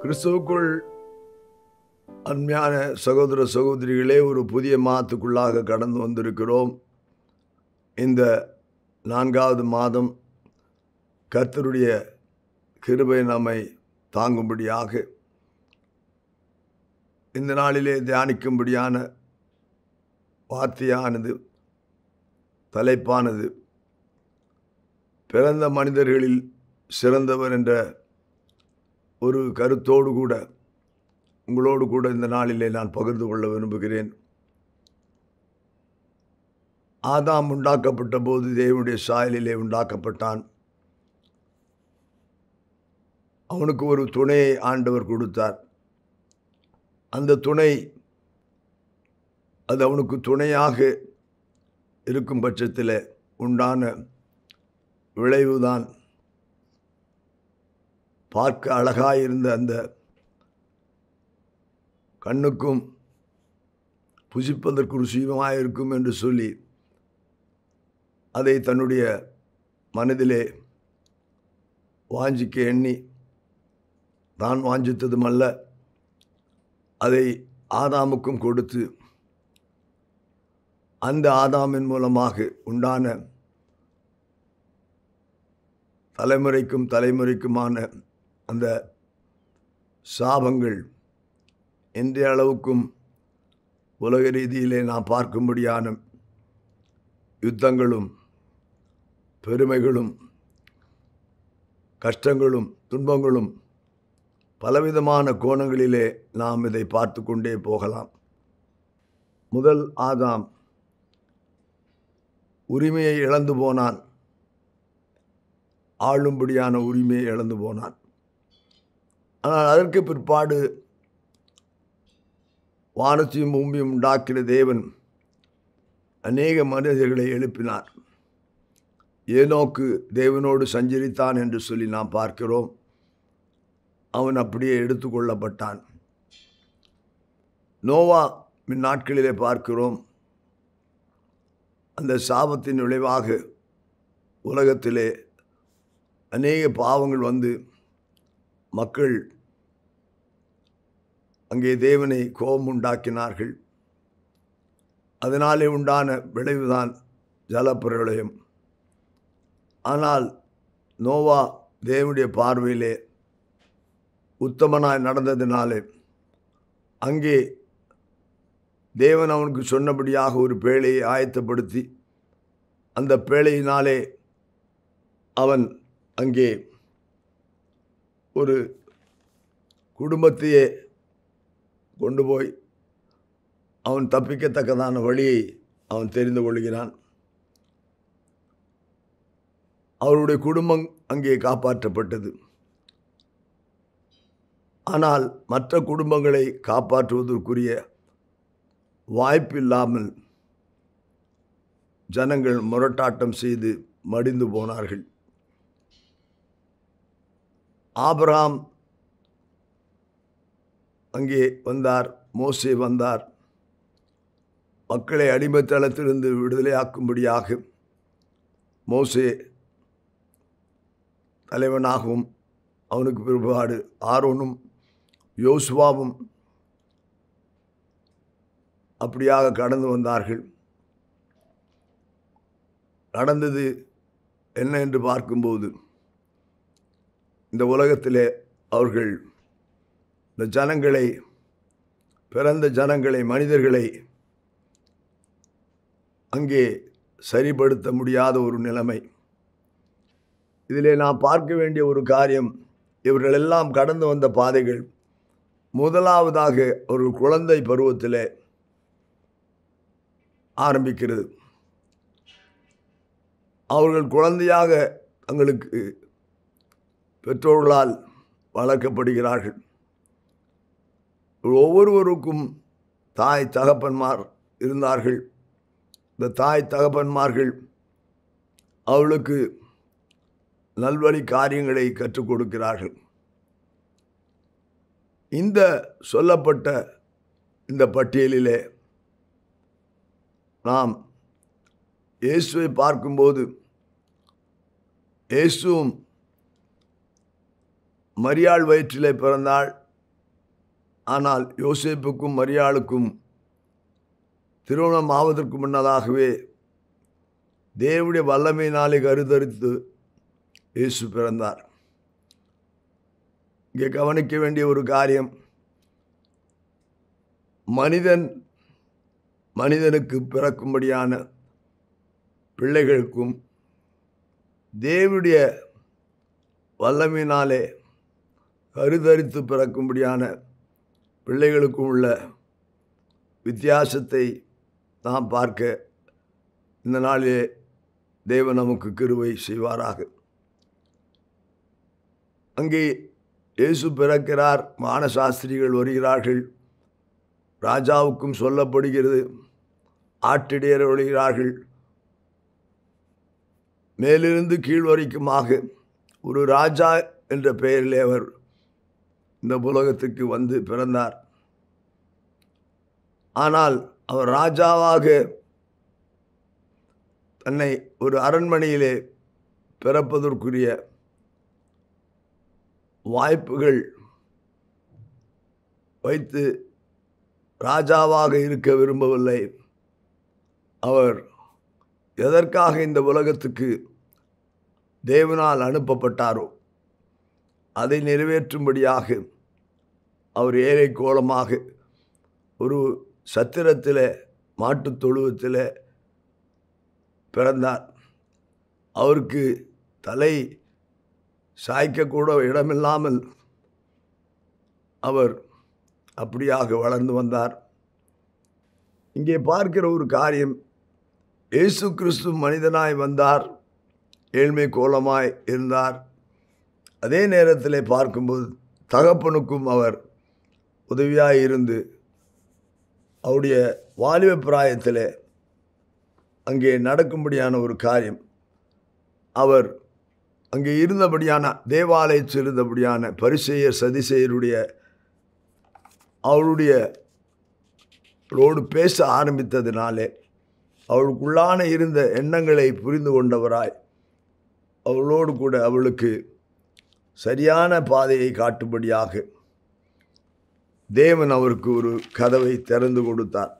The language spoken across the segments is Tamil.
கிறிஸ்துவுக்குள் அன்மையான சகோதர சகோதரிகளே ஒரு புதிய மாதத்துக்குள்ளாக கடந்து வந்திருக்கிறோம் இந்த நான்காவது மாதம் கர்த்தருடைய கிருபை நம்மை தாங்கும்படியாக இந்த நாளிலே தியானிக்கும்படியான வார்த்தையானது தலைப்பானது பிறந்த மனிதர்களில் சிறந்தவர் என்ற ஒரு கருத்தோடு கூட உங்களோடு கூட இந்த நாளிலே நான் பகிர்ந்து கொள்ள விரும்புகிறேன் ஆதாம் உண்டாக்கப்பட்ட போது தேவனுடைய சாயலிலே உண்டாக்கப்பட்டான் அவனுக்கு ஒரு துணையை ஆண்டவர் கொடுத்தார் அந்த துணை அது அவனுக்கு துணையாக இருக்கும் பட்சத்தில் உண்டான விளைவுதான் பார்க்க அழகாயிருந்த அந்த கண்ணுக்கும் புசிப்பதற்கு ருசியுமாக இருக்கும் என்று சொல்லி அதை தன்னுடைய மனதிலே வாஞ்சிக்க எண்ணி தான் வாஞ்சித்ததும் அல்ல அதை ஆதாமுக்கும் கொடுத்து அந்த ஆதாமின் மூலமாக உண்டான தலைமுறைக்கும் தலைமுறைக்குமான அந்த சாபங்கள் இன்றைய அளவுக்கும் உலக ரீதியிலே நாம் பார்க்கும்படியான யுத்தங்களும் பெருமைகளும் கஷ்டங்களும் துன்பங்களும் பலவிதமான கோணங்களிலே நாம் இதை பார்த்து கொண்டே போகலாம் முதல் ஆதாம் உரிமையை இழந்து போனான் ஆளும்படியான உரிமையை இழந்து போனான் ஆனால் அதற்கு பிற்பாடு வானத்தையும் பூமியும் உண்டாக்கின தேவன் அநேக மனிதர்களை எழுப்பினார் ஏனோக்கு தேவனோடு சஞ்சரித்தான் என்று சொல்லி நாம் பார்க்கிறோம் அவன் அப்படியே எடுத்துக்கொள்ளப்பட்டான் நோவா மின் நாட்களிலே பார்க்கிறோம் அந்த சாபத்தின் விளைவாக உலகத்திலே அநேக பாவங்கள் வந்து மக்கள் அங்கே தேவனை கோபம் உண்டாக்கினார்கள் அதனாலே உண்டான விளைவுதான் ஜலப்பிரளயம் ஆனால் நோவா தேவனுடைய பார்வையிலே உத்தமனாய் நடந்ததினாலே அங்கே தேவன் அவனுக்கு சொன்னபடியாக ஒரு பேழையை ஆயத்தப்படுத்தி அந்த பேழையினாலே அவன் அங்கே ஒரு குடும்பத்தையே கொண்டு போய் அவன் தப்பிக்கத்தக்கதான வழியை அவன் தெரிந்து கொள்கிறான் அவருடைய குடும்பம் அங்கே காப்பாற்றப்பட்டது ஆனால் மற்ற குடும்பங்களை காப்பாற்றுவதற்குரிய வாய்ப்பில்லாமல் ஜனங்கள் முரட்டாட்டம் செய்து மடிந்து போனார்கள் ஆபராம் அங்கே வந்தார் மோசே வந்தார் மக்களை அடிமைத்தளத்திலிருந்து விடுதலையாக்கும்படியாக மோசே தலைவனாகவும் அவனுக்கு பிற்பாடு ஆரோனும் யோசுவாவும் அப்படியாக கடந்து வந்தார்கள் நடந்தது என்ன என்று பார்க்கும்போது இந்த உலகத்திலே அவர்கள் இந்த ஜனங்களை பிறந்த ஜனங்களை மனிதர்களை அங்கே சரிப்படுத்த முடியாத ஒரு நிலைமை இதிலே நாம் பார்க்க வேண்டிய ஒரு காரியம் இவர்களெல்லாம் கடந்து வந்த பாதைகள் முதலாவதாக ஒரு குழந்தை பருவத்தில் ஆரம்பிக்கிறது அவர்கள் குழந்தையாக தங்களுக்கு பெற்றோர்களால் வளர்க்கப்படுகிறார்கள் ஒவ்வொருவருக்கும் தாய் தகப்பன்மார் இருந்தார்கள் இந்த தாய் தகப்பன்மார்கள் அவளுக்கு நல்வழி காரியங்களை கற்றுக் கொடுக்கிறார்கள் இந்த சொல்லப்பட்ட இந்த பட்டியலிலே நாம் இயேசுவை பார்க்கும்போது இயேசுவும் மரியாள் வயிற்றிலே பிறந்தாள் ஆனால் யோசேப்புக்கும் மரியாளுக்கும் திருமணம் ஆவதற்கு முன்னதாகவே தேவனுடைய வல்லமையினாலே கருத்தரித்து இயேசு பிறந்தார் இங்கே கவனிக்க வேண்டிய ஒரு காரியம் மனிதன் மனிதனுக்கு பிறக்கும்படியான பிள்ளைகளுக்கும் தேவனுடைய வல்லமையினாலே கருதரித்து பிறக்கும்படியான பிள்ளைகளுக்கும் உள்ள வித்தியாசத்தை நாம் பார்க்க இந்த நாளிலே தேவன் நமக்கு கிருவை செய்வாராக அங்கே இயேசு பிறக்கிறார் மானசாஸ்திரிகள் வருகிறார்கள் ராஜாவுக்கும் சொல்லப்படுகிறது ஆட்டிடையர் வருகிறார்கள் மேலிருந்து கீழ் வரைக்குமாக ஒரு ராஜா என்ற பெயரிலே அவர் இந்த உலகத்துக்கு வந்து பிறந்தார் ஆனால் அவர் ராஜாவாக தன்னை ஒரு அரண்மனையிலே பிறப்பதற்குரிய வாய்ப்புகள் வைத்து ராஜாவாக இருக்க விரும்பவில்லை அவர் எதற்காக இந்த உலகத்துக்கு தேவனால் அனுப்பப்பட்டாரோ அதை நிறைவேற்றும்படியாக அவர் ஏழை கோலமாக ஒரு சத்திரத்தில் மாட்டுத் தொழுவத்தில் பிறந்தார் அவருக்கு தலை சாய்க்கக்கூட இடமில்லாமல் அவர் அப்படியாக வளர்ந்து வந்தார் இங்கே பார்க்கிற ஒரு காரியம் இயேசு கிறிஸ்து மனிதனாய் வந்தார் ஏழ்மை கோலமாய் இருந்தார் அதே நேரத்தில் பார்க்கும்போது தகப்பனுக்கும் அவர் உதவியாக இருந்து அவருடைய வாலிப பிராயத்தில் அங்கே நடக்கும்படியான ஒரு காரியம் அவர் அங்கே இருந்தபடியான தேவாலயத்தில் இருந்தபடியான பரிசெயர் சதிசெயருடைய அவருடைய ரோடு பேச ஆரம்பித்ததினாலே அவளுக்குள்ளான இருந்த எண்ணங்களை புரிந்து கொண்டவராய் அவளோடு கூட அவளுக்கு சரியான பாதையை காட்டும்படியாக தேவன் அவருக்கு ஒரு கதவை திறந்து கொடுத்தார்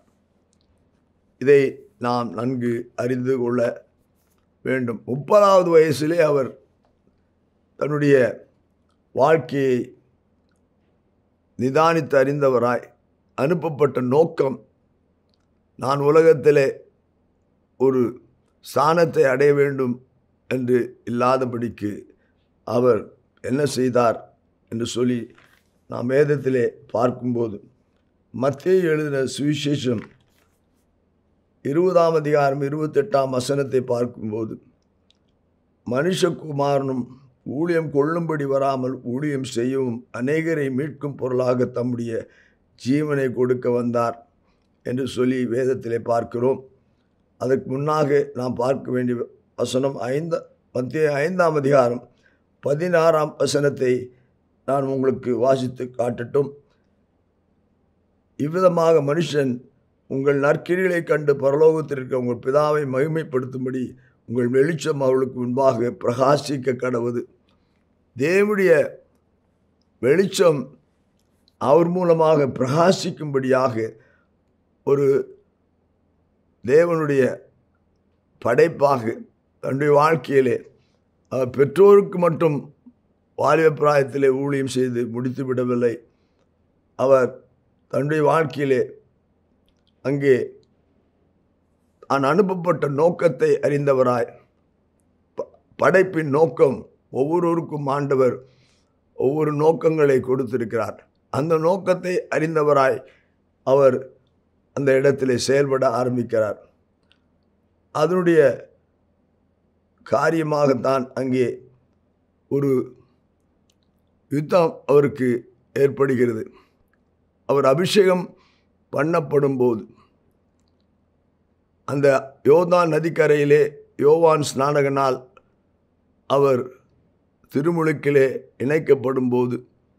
இதை நாம் நன்கு அறிந்து கொள்ள வேண்டும் முப்பதாவது வயசிலே அவர் தன்னுடைய வாழ்க்கையை நிதானித்து அறிந்தவராய் அனுப்பப்பட்ட நோக்கம் நான் உலகத்திலே ஒரு ஸ்தானத்தை அடைய வேண்டும் என்று இல்லாதபடிக்கு அவர் என்ன செய்தார் என்று சொல்லி நாம் வேதத்திலே பார்க்கும்போது மத்திய எழுதின சுவிசேஷம் இருபதாம் அதிகாரம் இருபத்தெட்டாம் வசனத்தை பார்க்கும்போது மனுஷகுமாரனும் ஊழியம் கொள்ளும்படி வராமல் ஊழியம் செய்யவும் அநேகரை மீட்கும் பொருளாக தம்முடைய ஜீவனை கொடுக்க வந்தார் என்று சொல்லி வேதத்திலே பார்க்கிறோம் அதற்கு முன்னாக நாம் பார்க்க வேண்டிய வசனம் ஐந்த மத்திய ஐந்தாம் அதிகாரம் பதினாறாம் வசனத்தை நான் உங்களுக்கு வாசித்து காட்டட்டும் இவ்விதமாக மனுஷன் உங்கள் நற்கிரிகளை கண்டு பரலோகத்திற்கு உங்கள் பிதாவை மகிமைப்படுத்தும்படி உங்கள் வெளிச்சம் அவளுக்கு முன்பாக பிரகாசிக்க கடவுது தேவனுடைய வெளிச்சம் அவர் மூலமாக பிரகாசிக்கும்படியாக ஒரு தேவனுடைய படைப்பாக தன்னுடைய வாழ்க்கையிலே அவர் பெற்றோருக்கு மட்டும் வாலிப பிராயத்திலே ஊழியம் செய்து முடித்து விடவில்லை அவர் தன்னுடைய வாழ்க்கையிலே அங்கே தான் அனுப்பப்பட்ட நோக்கத்தை அறிந்தவராய் ப- படைப்பின் நோக்கம் ஒவ்வொருவருக்கும் ஆண்டவர் ஒவ்வொரு நோக்கங்களை கொடுத்திருக்கிறார் அந்த நோக்கத்தை அறிந்தவராய் அவர் அந்த இடத்திலே செயல்பட ஆரம்பிக்கிறார் அதனுடைய காரியமாகத்தான் அங்கே ஒரு யுத்தம் அவருக்கு ஏற்படுகிறது அவர் அபிஷேகம் பண்ணப்படும் போது அந்த யோதான் நதிக்கரையிலே யோவான் ஸ்நானகனால் அவர் திருமுழுக்கிலே இணைக்கப்படும் போது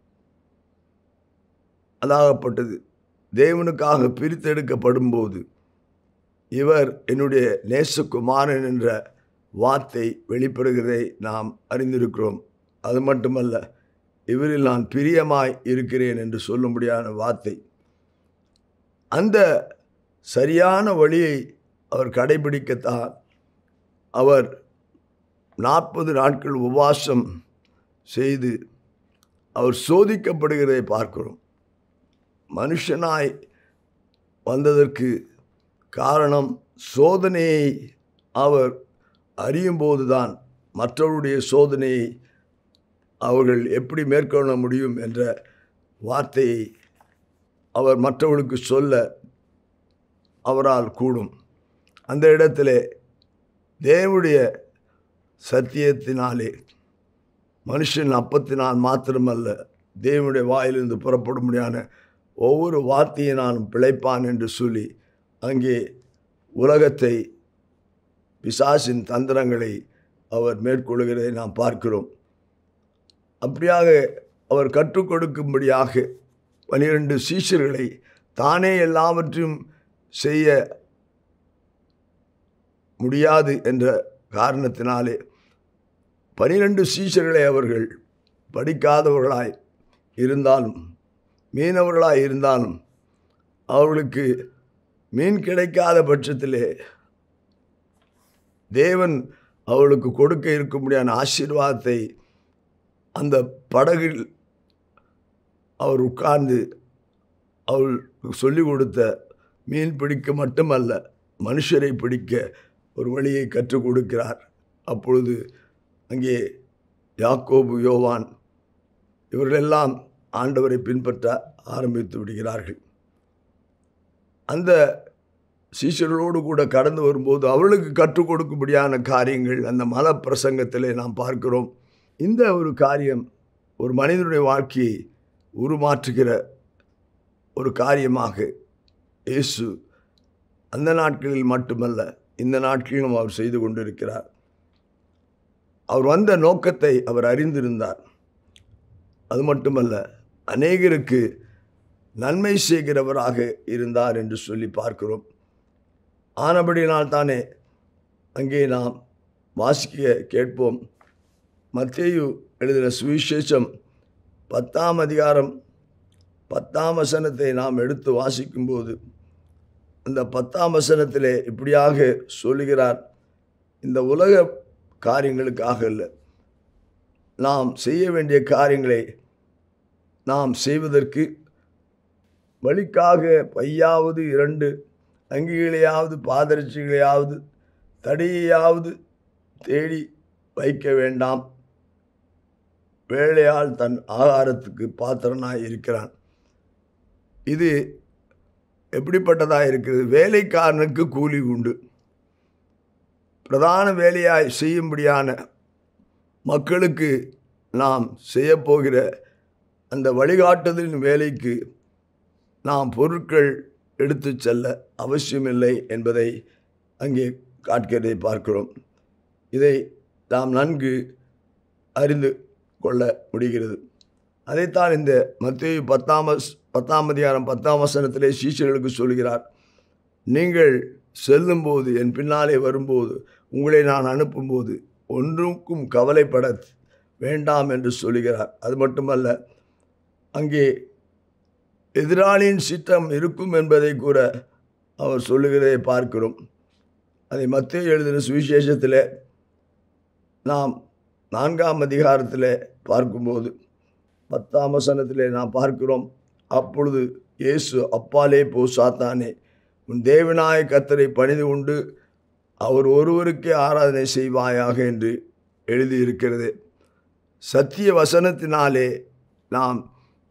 அதாகப்பட்டது தேவனுக்காக பிரித்தெடுக்கப்படும் போது இவர் என்னுடைய நேசகுமாரன் என்ற வார்த்தை வெளிப்படுகிறதை நாம் அறிந்திருக்கிறோம் அது மட்டுமல்ல இவரில் நான் பிரியமாய் இருக்கிறேன் என்று சொல்லும்படியான வார்த்தை அந்த சரியான வழியை அவர் கடைபிடிக்கத்தான் அவர் நாற்பது நாட்கள் உபவாசம் செய்து அவர் சோதிக்கப்படுகிறதை பார்க்கிறோம் மனுஷனாய் வந்ததற்கு காரணம் சோதனையை அவர் அறியும்போதுதான் மற்றவருடைய சோதனையை அவர்கள் எப்படி மேற்கொள்ள முடியும் என்ற வார்த்தையை அவர் மற்றவர்களுக்கு சொல்ல அவரால் கூடும் அந்த இடத்திலே தேவனுடைய சத்தியத்தினாலே மனுஷன் அப்பத்தினால் மாத்திரமல்ல தேவனுடைய வாயிலிருந்து புறப்படும்படியான ஒவ்வொரு வார்த்தையினாலும் பிழைப்பான் என்று சொல்லி அங்கே உலகத்தை பிசாசின் தந்திரங்களை அவர் மேற்கொள்கிறதை நாம் பார்க்கிறோம் அப்படியாக அவர் கற்றுக் கொடுக்கும்படியாக பனிரெண்டு சீஷர்களை தானே எல்லாவற்றையும் செய்ய முடியாது என்ற காரணத்தினாலே பனிரெண்டு சீஷர்களை அவர்கள் படிக்காதவர்களாய் இருந்தாலும் மீனவர்களாய் இருந்தாலும் அவர்களுக்கு மீன் கிடைக்காத பட்சத்திலே தேவன் அவளுக்கு கொடுக்க இருக்கும்படியான ஆசீர்வாதத்தை அந்த படகில் அவர் உட்கார்ந்து அவள் சொல்லிக் கொடுத்த மீன் பிடிக்க மட்டுமல்ல மனுஷரை பிடிக்க ஒரு வழியை கற்றுக் கொடுக்கிறார் அப்பொழுது அங்கே யாக்கோபு யோவான் இவர்களெல்லாம் ஆண்டவரை பின்பற்ற ஆரம்பித்து விடுகிறார்கள் அந்த சீஷர்களோடு கூட கடந்து வரும்போது அவளுக்கு கற்றுக் கொடுக்கும்படியான காரியங்கள் அந்த மல பிரசங்கத்திலே நாம் பார்க்கிறோம் இந்த ஒரு காரியம் ஒரு மனிதனுடைய வாழ்க்கையை உருமாற்றுகிற ஒரு காரியமாக இயேசு அந்த நாட்களில் மட்டுமல்ல இந்த நாட்களிலும் அவர் செய்து கொண்டிருக்கிறார் அவர் வந்த நோக்கத்தை அவர் அறிந்திருந்தார் அது மட்டுமல்ல அநேகருக்கு நன்மை செய்கிறவராக இருந்தார் என்று சொல்லி பார்க்கிறோம் ஆனபடினால் தானே அங்கே நாம் வாசிக்க கேட்போம் மத்தேயு எழுதின சுவிசேஷம் பத்தாம் அதிகாரம் பத்தாம் வசனத்தை நாம் எடுத்து வாசிக்கும்போது அந்த பத்தாம் வசனத்திலே இப்படியாக சொல்லுகிறார் இந்த உலக காரியங்களுக்காக இல்லை நாம் செய்ய வேண்டிய காரியங்களை நாம் செய்வதற்கு வழிக்காக பையாவது இரண்டு அங்கிகளையாவது பாதரட்சிகளையாவது தடியையாவது தேடி வைக்க வேண்டாம் வேலையால் தன் ஆகாரத்துக்கு பாத்திரனாய் இருக்கிறான் இது எப்படிப்பட்டதாக இருக்கிறது வேலைக்காரனுக்கு கூலி உண்டு பிரதான வேலையாய் செய்யும்படியான மக்களுக்கு நாம் செய்யப்போகிற அந்த வழிகாட்டுதலின் வேலைக்கு நாம் பொருட்கள் எடுத்து செல்ல அவசியமில்லை என்பதை அங்கே காட்கிறதை பார்க்கிறோம் இதை நாம் நன்கு அறிந்து கொள்ள முடிகிறது அதைத்தான் இந்த மத்திய பத்தாம் பத்தாம் அதிகாரம் பத்தாம் வசனத்திலே சீசர்களுக்கு சொல்கிறார் நீங்கள் செல்லும்போது என் பின்னாலே வரும்போது உங்களை நான் அனுப்பும்போது ஒன்றுக்கும் கவலைப்பட வேண்டாம் என்று சொல்கிறார் அது மட்டுமல்ல அங்கே எதிராளியின் சித்தம் இருக்கும் என்பதை கூட அவர் சொல்லுகிறதை பார்க்கிறோம் அதை மத்திய எழுதின சுவிசேஷத்தில் நாம் நான்காம் அதிகாரத்தில் பார்க்கும்போது பத்தாம் வசனத்திலே நாம் பார்க்கிறோம் அப்பொழுது இயேசு அப்பாலே போ சாத்தானே உன் தேவனாய கத்தரை பணிந்து கொண்டு அவர் ஒருவருக்கே ஆராதனை செய்வாயாக என்று எழுதியிருக்கிறது சத்திய வசனத்தினாலே நாம்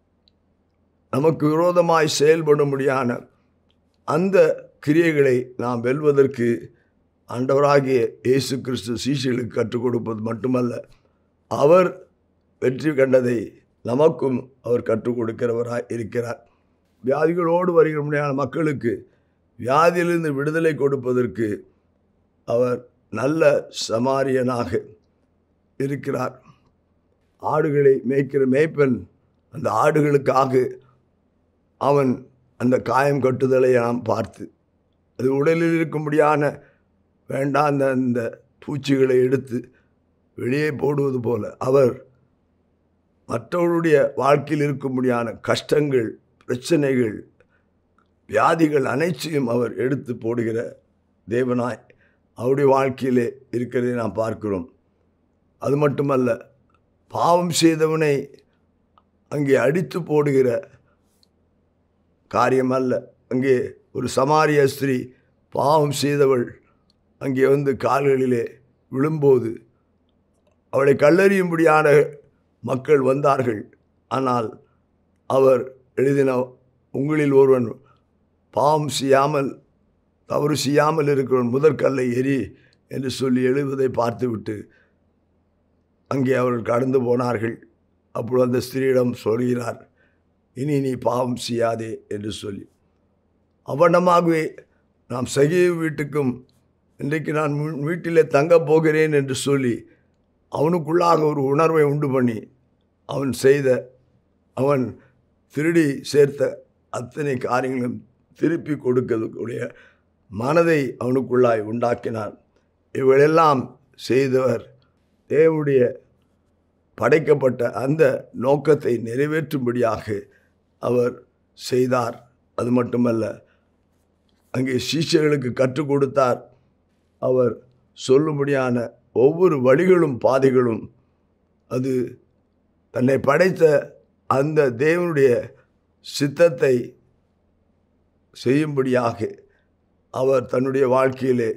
நமக்கு விரோதமாய் செயல்படும்படியான அந்த கிரியைகளை நாம் வெல்வதற்கு ஆண்டவராகிய இயேசு கிறிஸ்து சீசைகளுக்கு கற்றுக் கொடுப்பது மட்டுமல்ல அவர் வெற்றி கண்டதை நமக்கும் அவர் கற்றுக் கொடுக்கிறவராய் இருக்கிறார் வியாதிகளோடு வருகிற முடியாத மக்களுக்கு வியாதியிலிருந்து விடுதலை கொடுப்பதற்கு அவர் நல்ல சமாரியனாக இருக்கிறார் ஆடுகளை மேய்க்கிற மேய்ப்பன் அந்த ஆடுகளுக்காக அவன் அந்த காயம் கட்டுதலை நாம் பார்த்து அது உடலில் இருக்கும்படியான வேண்டாம் அந்த பூச்சிகளை எடுத்து வெளியே போடுவது போல அவர் மற்றவருடைய வாழ்க்கையில் இருக்கும்படியான கஷ்டங்கள் பிரச்சனைகள் வியாதிகள் அனைத்தையும் அவர் எடுத்து போடுகிற தேவனாய் அவருடைய வாழ்க்கையிலே இருக்கிறதை நாம் பார்க்கிறோம் அது மட்டுமல்ல பாவம் செய்தவனை அங்கே அடித்து போடுகிற காரியம் அல்ல அங்கே ஒரு சமாரிய ஸ்திரீ பாவம் செய்தவள் அங்கே வந்து கால்களிலே விழும்போது அவளை கல்லறியும்படியான மக்கள் வந்தார்கள் ஆனால் அவர் எழுதின உங்களில் ஒருவன் பாவம் செய்யாமல் தவறு செய்யாமல் இருக்கிறவன் முதற்கல்லை எரி என்று சொல்லி எழுதுவதை பார்த்துவிட்டு அங்கே அவர்கள் கடந்து போனார்கள் அப்பொழுது அந்த ஸ்திரீயிடம் சொல்கிறார் இனி நீ பாவம் செய்யாதே என்று சொல்லி அவனமாகவே நாம் சகிவு வீட்டுக்கும் இன்றைக்கு நான் வீ- வீட்டிலே தங்கப் போகிறேன் என்று சொல்லி அவனுக்குள்ளாக ஒரு உணர்வை உண்டு பண்ணி அவன் செய்த அவன் திருடி சேர்த்த அத்தனை காரியங்களும் திருப்பி கொடுக்கக்கூடிய மனதை அவனுக்குள்ளாய் உண்டாக்கினான் இவையெல்லாம் செய்தவர் தேவனுடைய படைக்கப்பட்ட அந்த நோக்கத்தை நிறைவேற்றும்படியாக அவர் செய்தார் அது மட்டுமல்ல அங்கே சீஷர்களுக்கு கற்றுக் கொடுத்தார் அவர் சொல்லும்படியான ஒவ்வொரு வழிகளும் பாதைகளும் அது தன்னை படைத்த அந்த தேவனுடைய சித்தத்தை செய்யும்படியாக அவர் தன்னுடைய வாழ்க்கையிலே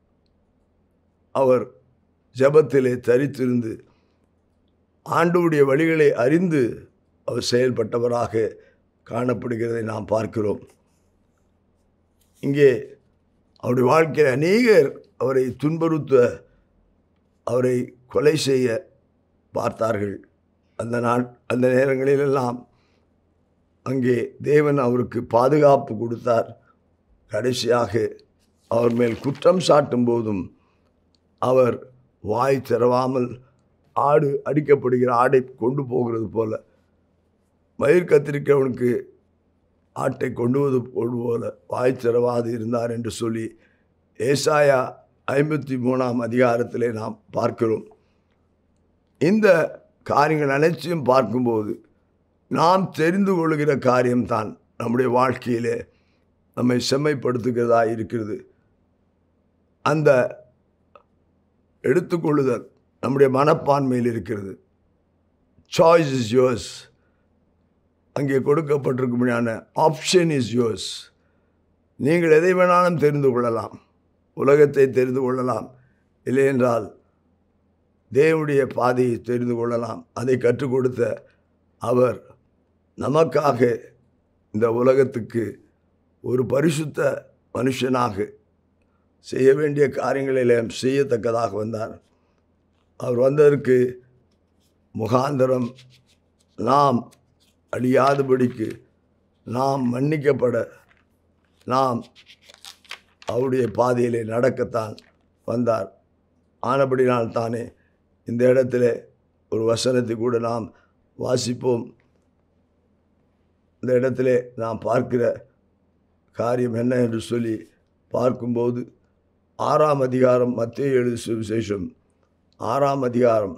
அவர் ஜெபத்திலே தரித்திருந்து ஆண்டவருடைய வழிகளை அறிந்து அவர் செயல்பட்டவராக காணப்படுகிறதை நாம் பார்க்கிறோம் இங்கே அவருடைய வாழ்க்கையில் அநேகர் அவரை துன்புறுத்த அவரை கொலை செய்ய பார்த்தார்கள் அந்த நாள் அந்த நேரங்களிலெல்லாம் அங்கே தேவன் அவருக்கு பாதுகாப்பு கொடுத்தார் கடைசியாக அவர் மேல் குற்றம் சாட்டும் போதும் அவர் வாய் திறவாமல் ஆடு அடிக்கப்படுகிற ஆடை கொண்டு போகிறது போல மயிர் கத்திரிக்கிறவனுக்கு ஆட்டை கொண்டுவது கொண்டு போல வாய் திறவாது இருந்தார் என்று சொல்லி ஏசாயா ஐம்பத்தி மூணாம் அதிகாரத்திலே நாம் பார்க்கிறோம் இந்த காரியங்கள் அனைத்தையும் பார்க்கும்போது நாம் தெரிந்து கொள்கிற காரியம்தான் நம்முடைய வாழ்க்கையிலே நம்மை செம்மைப்படுத்துகிறதா இருக்கிறது அந்த எடுத்துக்கொள்ளுதல் நம்முடைய மனப்பான்மையில் இருக்கிறது சாய்ஸ் இஸ் யோர்ஸ் அங்கே கொடுக்கப்பட்டிருக்கும்படியான ஆப்ஷன் இஸ் யோர்ஸ் நீங்கள் எதை வேணாலும் தெரிந்து கொள்ளலாம் உலகத்தை தெரிந்து கொள்ளலாம் இல்லையென்றால் தேவனுடைய பாதையை தெரிந்து கொள்ளலாம் அதை கற்றுக் கொடுத்த அவர் நமக்காக இந்த உலகத்துக்கு ஒரு பரிசுத்த மனுஷனாக செய்ய வேண்டிய காரியங்களில் செய்யத்தக்கதாக வந்தார் அவர் வந்ததற்கு முகாந்தரம் நாம் அழியாதபடிக்கு நாம் மன்னிக்கப்பட நாம் அவருடைய பாதையிலே நடக்கத்தான் வந்தார் ஆனபடினால் தானே இந்த இடத்துல ஒரு வசனத்தை கூட நாம் வாசிப்போம் இந்த இடத்துல நாம் பார்க்கிற காரியம் என்ன என்று சொல்லி பார்க்கும்போது ஆறாம் அதிகாரம் மத்திய எழுது சுவிசேஷம் ஆறாம் அதிகாரம்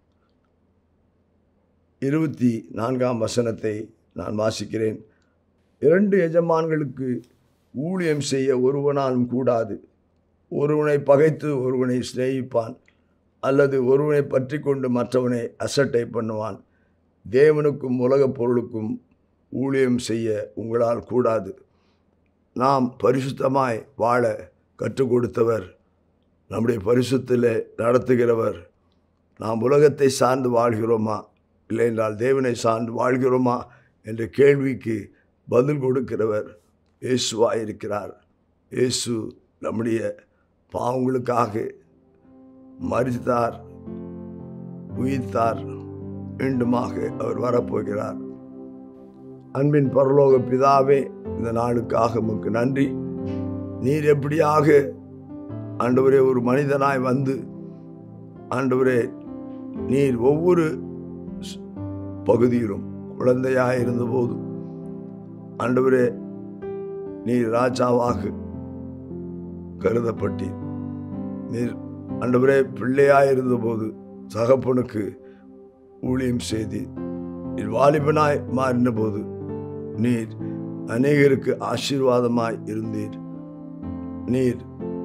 இருபத்தி நான்காம் வசனத்தை நான் வாசிக்கிறேன் இரண்டு எஜமான்களுக்கு ஊழியம் செய்ய ஒருவனாலும் கூடாது ஒருவனை பகைத்து ஒருவனை சிநேகிப்பான் அல்லது ஒருவனை பற்றி கொண்டு மற்றவனை அசட்டை பண்ணுவான் தேவனுக்கும் உலகப் பொருளுக்கும் ஊழியம் செய்ய உங்களால் கூடாது நாம் பரிசுத்தமாய் வாழ கற்றுக் கொடுத்தவர் நம்முடைய பரிசுத்தில் நடத்துகிறவர் நாம் உலகத்தை சார்ந்து வாழ்கிறோமா இல்லை என்றால் தேவனை சார்ந்து வாழ்கிறோமா என்ற கேள்விக்கு பதில் கொடுக்கிறவர் இயேசுவாக இருக்கிறார் இயேசு நம்முடைய பாவங்களுக்காக மறித்தார் உயிர்த்தார் மீண்டுமாக அவர் வரப்போகிறார் அன்பின் பரலோக பிதாவே இந்த நாளுக்காக உமக்கு நன்றி நீர் எப்படியாக ஆண்டவரே ஒரு மனிதனாய் வந்து ஆண்டவரே நீர் ஒவ்வொரு ஸ்- பகுதியிலும் குழந்தையாய் இருந்தபோது ஆண்டவரே நீர் ராஜாவாக கருதப்பட்டீர் நீர் ஆண்டவரே பிள்ளையாய் இருந்தபோது தகப்பனுக்கு ஊழியம் செய்து நீர் வாலிபனாய் மாறின போது நீர் அநேகருக்கு ஆசீர்வாதமாய் இருந்தீர் நீர்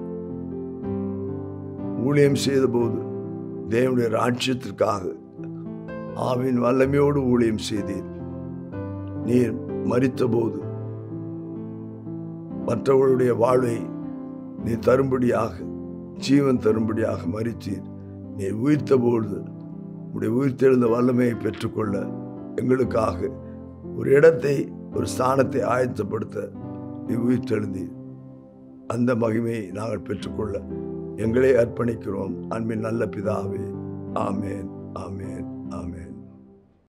ஊழியம் செய்தபோது தேவனுடைய ராட்சியத்திற்காக ஆவின் வல்லமையோடு ஊழியம் செய்தீர் நீர் மறித்தபோது மற்றவர்களுடைய வாழ்வை நீ தரும்படியாக ஜீவன் தரும்படியாக மறித்தீர் நீ உயிர்த்த பொழுது உடைய உயிர்த்தெழுந்த வல்லமையை பெற்றுக்கொள்ள எங்களுக்காக ஒரு இடத்தை ஒரு ஸ்தானத்தை ஆயத்தப்படுத்த நீ உயிர்த்தெழுந்தீர் அந்த மகிமையை நாங்கள் பெற்றுக்கொள்ள எங்களே அர்ப்பணிக்கிறோம் அன்பின் நல்ல பிதாவே ஆமேன் ஆமேன் ஆமேன்